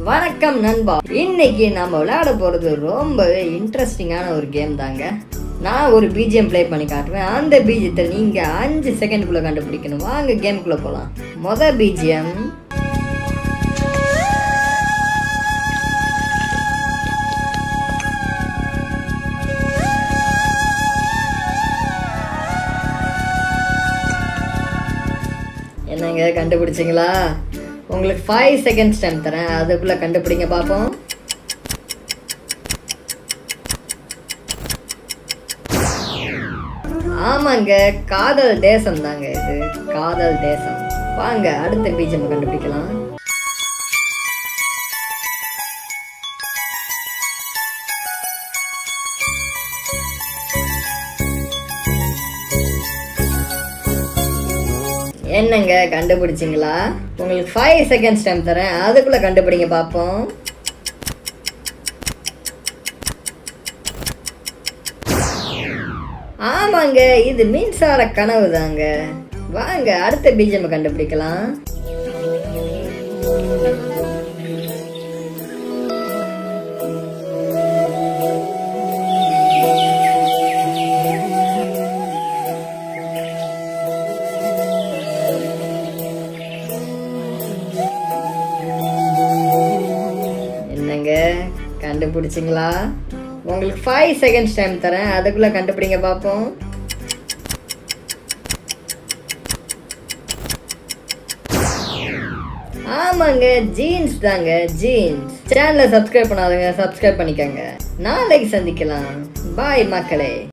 வணக்கம் நண்பா இன்னைக்கு நம்ம விளையாட போறது ரொம்பவே இன்ட்ரெஸ்டிங்கான ஒரு கேம் தாங்க நான் ஒரு பிஜிஎம் ப்ளே பண்ணி காட்டுவேன் அந்த பீஜத்தை நீங்க அஞ்சு செகண்ட்குள்ள கண்டுபிடிக்கணும் வாங்க கேமுக்குள்ள போலாம் மொத பிஜிஎம் என்னங்க கண்டுபிடிச்சிங்களா உங்களுக்கு ஃபைவ் செகண்ட்ஸ் டைம் தரேன் அதுக்குள்ள கண்டுபிடிங்க பார்ப்போம் ஆமாங்க காதல் தேசம் தாங்க இது காதல் தேசம் வாங்க அடுத்த பீஜம் கண்டுபிடிக்கலாம் என்னங்க கண்டுபிடிச்சிங்களா உங்களுக்கு ஃபைவ் செகண்ட்ஸ் டைம் தரேன் அதுக்குள்ள கண்டுபிடிங்க பார்ப்போம் ஆமாங்க இது மின்சார கனவு தாங்க வாங்க அடுத்த பீஜம் கண்டுபிடிக்கலாம் என்னங்க கண்டுபிடிச்சிங்களா உங்களுக்கு ஃபைவ் செகண்ட்ஸ் டைம் தரேன் அதுக்குள்ள கண்டுபிடிங்க பார்ப்போம் ஆமாங்க ஜீன்ஸ் தாங்க ஜீன்ஸ் சேனலை சப்ஸ்கிரைப் பண்ணாதவங்க சப்ஸ்கிரைப் பண்ணிக்கோங்க நாளைக்கு சந்திக்கலாம் பாய் மக்களே